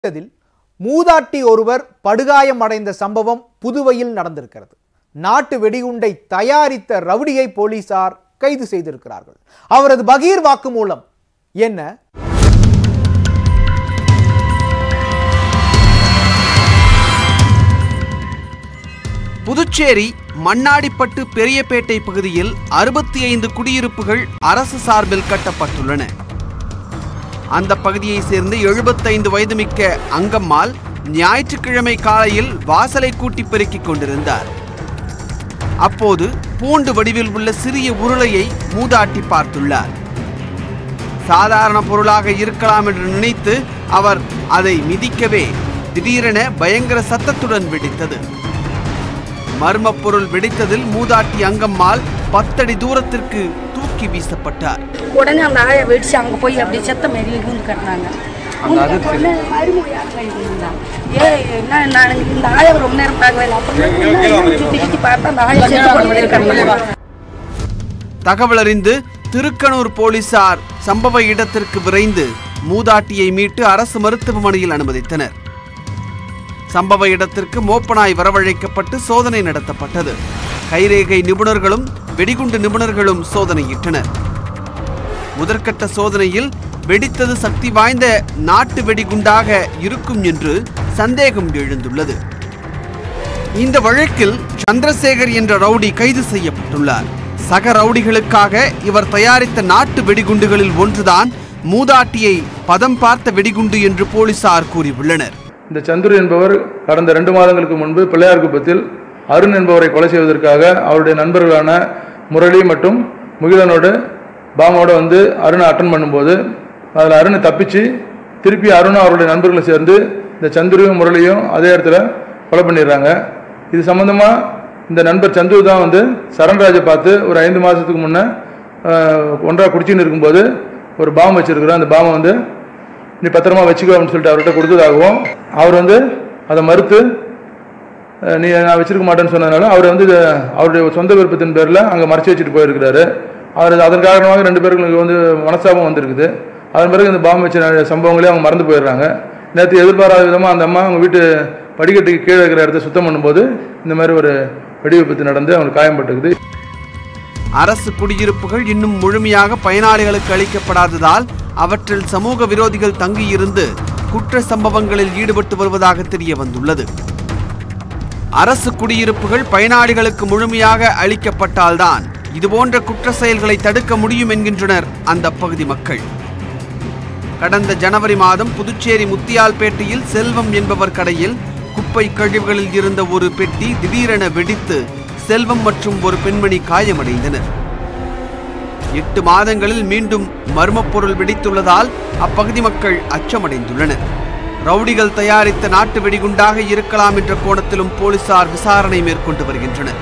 அதில் மூதாட்டி ஒருவர் படுகாயமடைந்த சம்பவம் புதுவையில் நடந்திருக்கிறது நாட்டு வெடிகுண்டை தயாரித்த ரவுடியை போலீசார் கைது செய்திருக்கிறார்கள் அவரது பகீர் வாக்குமூலம் என்ன புதுச்சேரி மண்ணாடிப்பட்டு பெரியபேட்டை பகுதியில் அறுபத்தி ஐந்து குடியிருப்புகள் அரசு சார்பில் கட்டப்பட்டுள்ளன அந்த பகுதியைச் சேர்ந்த எழுபத்தைந்து வயதுமிக்க அங்கம்மாள் ஞாயிற்றுக்கிழமை காலையில் வாசலை கூட்டி பெருக்கிக் கொண்டிருந்தார் அப்போது பூண்டு வடிவில் உள்ள சிறிய உருளையை மூதாட்டி பார்த்துள்ளார் சாதாரண பொருளாக இருக்கலாம் என்று நினைத்து அவர் அதை மிதிக்கவே திடீரென பயங்கர சத்தத்துடன் வெடித்தது மர்மப் பொருள் வெடித்ததில் மூதாட்டி அங்கம்மாள் பத்தடி தூரத்திற்கு தூக்கி வீசப்பட்டார் உடனே அந்த ஆயை வெடிச்சு அங்கே போய் அப்படியே செத்த மாரி கூந்து கட்டினாங்க உடனே மறுமொழி யாருங்க இருந்தா ஏ என்ன நான் இந்த ஆயை ரொம்ப நேரம் பார்க்கவே இல்லை அப்புறம் சுற்றி சுற்றி பார்த்தா அந்த ஆயை செத்து போன மாதிரி கட்டினாங்க தகவல் அறிந்து திருக்கனூர் போலீசார் சம்பவ இடத்திற்கு விரைந்து மூதாட்டியை மீட்டு அரசு மருத்துவமனையில் அனுமதித்தனர் சம்பவ இடத்திற்கு மோப்பனாய் வரவழைக்கப்பட்டு சோதனை நடத்தப்பட்டது கைரேகை நிபுணர்களும் வெடிகுண்டு நிபுணர்களும் சோதனையிட்டனர் முதற்கட்ட சோதனையில் வெடித்தது சக்தி வாய்ந்த நாட்டு வெடிகுண்டாக இருக்கும் என்று சந்தேகம் எழுந்துள்ளது இந்த வழக்கில் சந்திரசேகர் என்ற ரவுடி கைது செய்யப்பட்டுள்ளார் சக ரவுடிகளுக்காக இவர் தயாரித்த நாட்டு வெடிகுண்டுகளில் ஒன்றுதான் மூதாட்டியை பதம் பார்த்த வெடிகுண்டு என்று போலீசார் கூறியுள்ளனர் இந்த சந்துரு என்பவர் கடந்த ரெண்டு மாதங்களுக்கு முன்பு பிள்ளையார் குப்பத்தில் அருண் என்பவரை கொலை செய்வதற்காக அவருடைய நண்பர்களான முரளி மற்றும் முகிலனோடு பாமோட வந்து அருணை அட்டன் பண்ணும்போது அதில் அருணை தப்பிச்சு திருப்பி அருணும் அவருடைய நண்பர்களும் சேர்ந்து இந்த சந்துருவும் முரளியும் அதே இடத்துல கொலை பண்ணிடுறாங்க இது சம்மந்தமாக இந்த நண்பர் சந்துரு தான் வந்து சரண்ராஜை பார்த்து ஒரு ஐந்து மாதத்துக்கு முன்னே ஒன்றா குடிச்சின்னு இருக்கும்போது ஒரு பாம் வச்சுருக்குறோம் அந்த பாமை வந்து நீ பத்திரமா வச்சுக்கோ அப்படின்னு சொல்லிட்டு அவர்கிட்ட கொடுத்ததாகவும் அவர் வந்து அதை மறுத்து அஹ், நீ நான் வச்சிருக்க மாட்டேன்னு சொன்னதுனால அவர் வந்து இதை அவருடைய சொந்த விருப்பத்தின் பேரில் அங்கே மறைச்சி வச்சுட்டு போயிருக்கிறாரு அவர் அதன் காரணமாக ரெண்டு பேருக்கு வந்து மனஸ்தாபம் வந்திருக்குது அதன் பிறகு இந்த பாம்பு வச்ச சம்பவங்களே அவங்க மறந்து போயிடுறாங்க நேற்று எதிர்பாராத விதமாக அந்த அம்மா அவங்க வீட்டு படிக்கட்டுக்கு கீழே இருக்கிற இடத்த சுத்தம் பண்ணும்போது இந்த மாதிரி ஒரு வெடி விபத்து நடந்து அவங்களுக்கு காயம்பட்டுக்குது அரசு குடியிருப்புகள் இன்னும் முழுமையாக பயனாளிகளுக்கு அளிக்கப்படாததால் அவற்றில் சமூக விரோதிகள் தங்கியிருந்து குற்ற சம்பவங்களில் ஈடுபட்டு வருவதாக தெரிய வந்துள்ளது அரசு குடியிருப்புகள் பயனாளிகளுக்கு முழுமையாக அளிக்கப்பட்டால்தான் இதுபோன்ற குற்ற செயல்களை தடுக்க முடியும் என்கின்றனர் அந்த பகுதி மக்கள் கடந்த ஜனவரி மாதம் புதுச்சேரி முத்தியால்பேட்டையில் செல்வம் என்பவர் கடையில் குப்பை கழிவுகளில் இருந்த ஒரு பெட்டி திடீரென வெடித்து செல்வம் மற்றும் ஒரு பெண்மணி காயமடைந்தனர் எட்டு மாதங்களில் மீண்டும் மர்மப் பொருள் வெடித்துள்ளதால் அப்பகுதி மக்கள் அச்சமடைந்துள்ளனர் ரவுடிகள் தயாரித்த நாட்டு வெடிகுண்டாக இருக்கலாம் என்ற கோணத்திலும் போலீசார் விசாரணை மேற்கொண்டு வருகின்றனர்